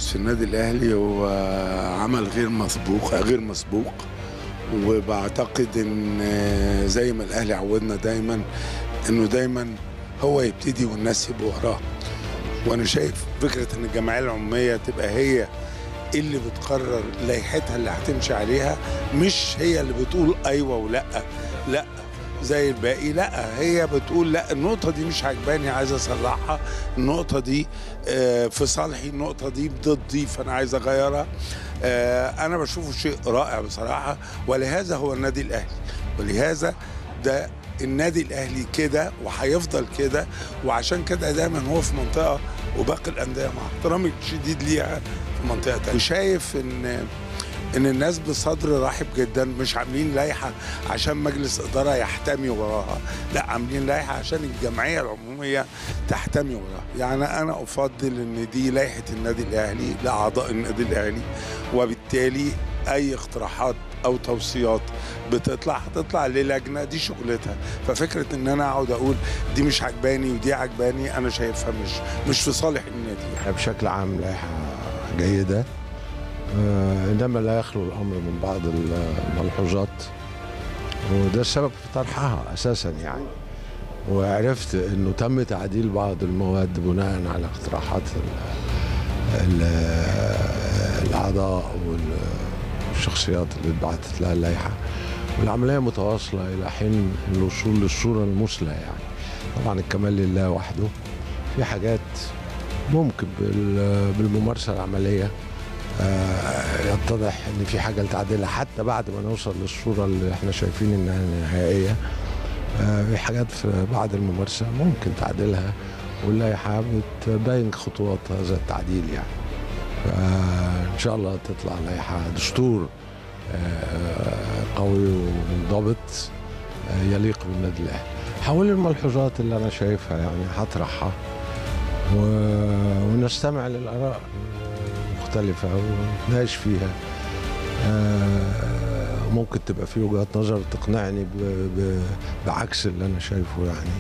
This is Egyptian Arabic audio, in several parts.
في النادي الاهلي هو عمل غير مسبوق غير مسبوق وبعتقد ان زي ما الاهلي عودنا دايما انه دايما هو يبتدي والناس يبقوا وراه وانا شايف فكره ان الجمعيه العموميه تبقى هي اللي بتقرر لائحتها اللي هتمشي عليها مش هي اللي بتقول ايوه ولا لا زي الباقي لا هي بتقول لا النقطة دي مش عجباني عايز أصلحها النقطة دي آه، في صالحي النقطة دي ضدي فأنا عايز أغيرها آه، أنا بشوفه شيء رائع بصراحة ولهذا هو النادي الأهلي ولهذا ده النادي الأهلي كده وهيفضل كده وعشان كده دايما هو في منطقة وباقي الأندية مع احترامي الشديد ليها في منطقة تانية وشايف إن ان الناس بصدر رحب جدا مش عاملين لائحه عشان مجلس اداره يحتمي وراها لا عاملين لائحه عشان الجمعيه العموميه تحتمي وراها يعني انا افضل ان دي لائحه النادي الاهلي لاعضاء النادي الاهلي وبالتالي اي اقتراحات او توصيات بتطلع هتطلع للجنه دي شغلتها ففكره ان انا اقعد اقول دي مش عجباني ودي عجباني انا شايفها مش مش في صالح النادي بشكل عام لائحه جيده آه، انما لا يخلو الامر من بعض الملحوظات وده السبب في طرحها اساسا يعني وعرفت انه تم تعديل بعض المواد بناء على اقتراحات ال- ال- الاعضاء والشخصيات اللي اتبعتت لها اللائحه والعمليه متواصله الى حين الوصول للصوره المثلى يعني طبعا الكمال لله وحده في حاجات ممكن بال- بالممارسه العمليه آه، يتضح ان في حاجه لتعديلها حتى بعد ما نوصل للصوره اللي احنا شايفين انها نهائيه آه، في حاجات في بعد الممارسه ممكن تعديلها واللائحه بتبين خطوات هذا التعديل يعني فان شاء الله تطلع لائحه دستور آه، قوي ومنضبط آه، يليق بالنادي الاهلي حول الملحوظات اللي انا شايفها يعني هطرحها و- ونستمع للاراء مختلفة ونتناقش فيها آه، ممكن تبقى في وجهات نظر تقنعني ب- ب- بعكس اللي أنا شايفه يعني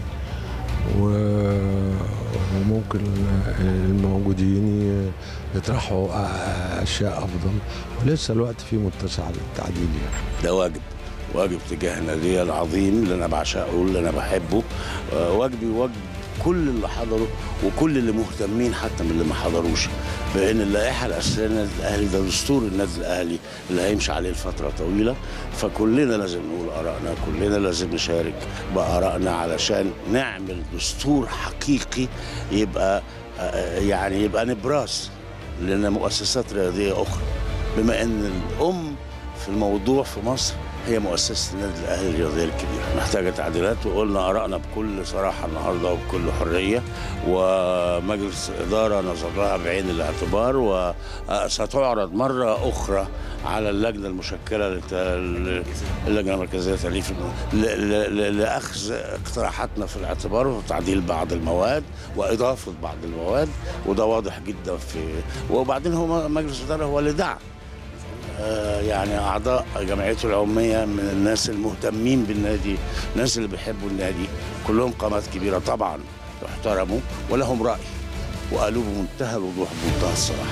و- وممكن الموجودين يطرحوا آه، أشياء أفضل ولسه الوقت فيه متسع للتعديل يعني ده واجب واجب تجاه النادي العظيم اللي انا بعشقه اللي انا بحبه آه، واجبي واجب كل اللي حضروا وكل اللي مهتمين حتى من اللي ما حضروش بان اللائحه الاساسيه للنادي الاهلي ده دستور النادي الاهلي اللي هيمشي عليه لفتره طويله فكلنا لازم نقول ارائنا كلنا لازم نشارك بارائنا علشان نعمل دستور حقيقي يبقى آه، يعني يبقى نبراس لنا مؤسسات رياضيه اخرى بما ان الام في الموضوع في مصر هي مؤسسه النادي الاهلي الرياضيه الكبيره محتاجه تعديلات وقلنا ارائنا بكل صراحه النهارده وبكل حريه ومجلس اداره نظر لها بعين الاعتبار وستعرض مره اخرى على اللجنه المشكله لت- اللجنه المركزيه لتاليف ل- ل- ل- لاخذ اقتراحاتنا في الاعتبار وتعديل بعض المواد واضافه بعض المواد وده واضح جدا في وبعدين هو مجلس الاداره هو اللي دعا آه، يعني اعضاء جمعيته العموميه من الناس المهتمين بالنادي الناس اللي بيحبوا النادي كلهم قامات كبيره طبعا يحترموا ولهم راي وقالوا بمنتهى الوضوح بمنتهى الصراحه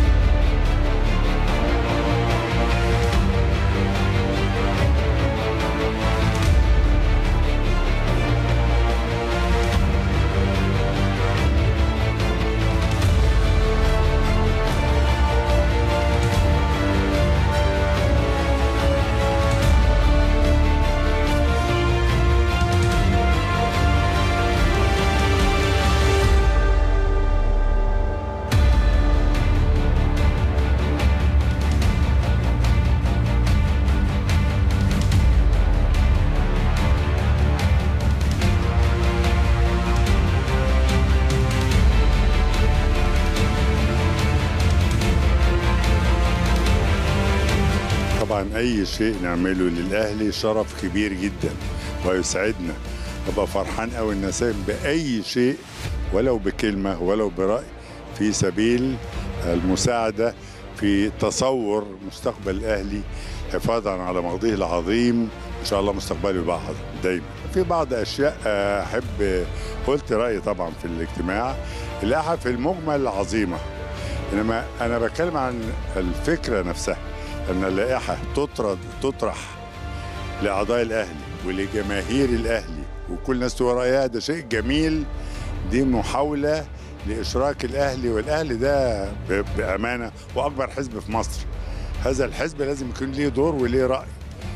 طبعا اي شيء نعمله للاهلي شرف كبير جدا ويسعدنا ابقى فرحان قوي ان اساهم باي شيء ولو بكلمه ولو براي في سبيل المساعده في تصور مستقبل الاهلي حفاظا على ماضيه العظيم ان شاء الله مستقبله يبقى أفضل دايما في بعض اشياء آه، احب قلت رايي طبعا في الاجتماع اللائحه في المجمل عظيمه انما انا بتكلم عن الفكره نفسها ان اللائحه تطرد تطرح لاعضاء الاهلي ولجماهير الاهلي وكل الناس تقول رايها ده شيء جميل دي محاوله لاشراك الاهلي والاهلي ده ب- بامانه واكبر حزب في مصر هذا الحزب لازم يكون ليه دور وليه راي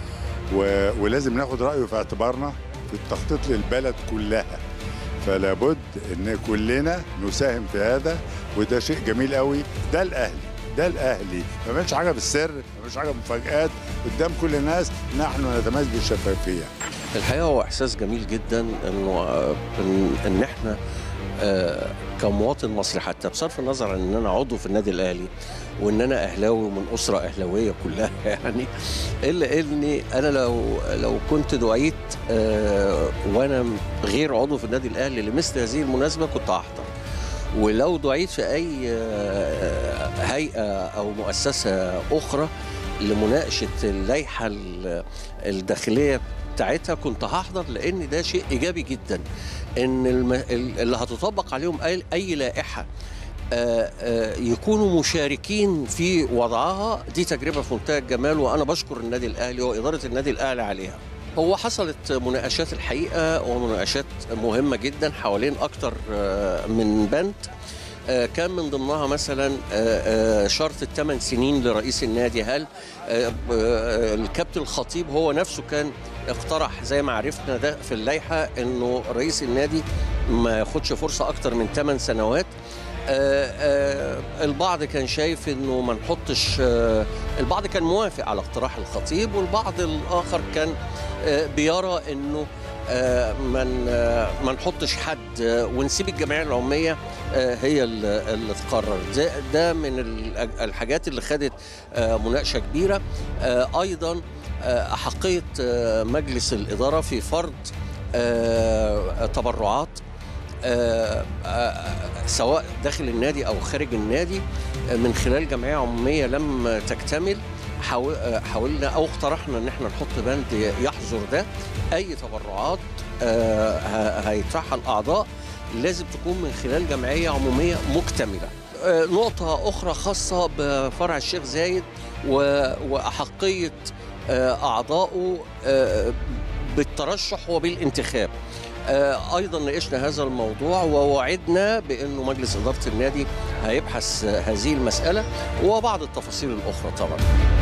و... ولازم ناخد رايه في اعتبارنا في التخطيط للبلد كلها فلا بد ان كلنا نساهم في هذا وده شيء جميل قوي ده الاهلي ده الاهلي ما بيعملش حاجه بالسر ما بيعملش حاجه مفاجآت قدام كل الناس نحن نتميز بالشفافيه الحقيقه هو احساس جميل جدا انه آه، ان, إن احنا آه، كمواطن مصري حتى بصرف النظر عن ان انا عضو في النادي الاهلي وان انا اهلاوي ومن اسره اهلاويه كلها يعني الا اني انا لو لو كنت دعيت آه، وانا غير عضو في النادي الاهلي لمثل هذه المناسبه كنت هحضر ولو دعيت في اي آه، هيئه او مؤسسه اخرى لمناقشه اللائحه ال- الداخليه بتاعتها كنت هحضر لان ده شيء ايجابي جدا ان الم... اللي هتطبق عليهم اي, أي لائحه آه، آه، يكونوا مشاركين في وضعها دي تجربه في منتهى الجمال وانا بشكر النادي الاهلي واداره النادي الاهلي عليها هو حصلت مناقشات الحقيقه ومناقشات مهمه جدا حوالين اكتر آه، من بند آه، كان من ضمنها مثلا آه، آه، شرط الثمان سنين لرئيس النادي هل آه، آه، الكابتن الخطيب هو نفسه كان اقترح زي ما عرفنا ده في اللائحه انه رئيس النادي ما ياخدش فرصه اكتر من 8 سنوات آه، آه، البعض كان شايف انه ما نحطش آه، البعض كان موافق على اقتراح الخطيب والبعض الاخر كان آه، بيرى انه آه، ما ن- آه، ما نحطش حد آه، ونسيب الجمعيه العموميه آه، هي ال- اللي تقرر ده, ده من ال- الحاجات اللي خدت آه، مناقشه كبيره آه، ايضا آه، احقيه آه، مجلس الاداره في فرض آه، تبرعات آه، آه، سواء داخل النادي او خارج النادي آه، من خلال جمعيه عموميه لم تكتمل حاول- آه، حاولنا او اقترحنا ان احنا نحط بند يحظر ده اي تبرعات آه، ه- هيدفعها الاعضاء لازم تكون من خلال جمعيه عموميه مكتمله. آه، نقطه اخرى خاصه بفرع الشيخ زايد و- واحقيه آه، اعضائه آه، بالترشح وبالانتخاب. آه، ايضا ناقشنا هذا الموضوع ووعدنا بانه مجلس اداره النادي هيبحث آه، هذه المساله وبعض التفاصيل الاخرى طبعا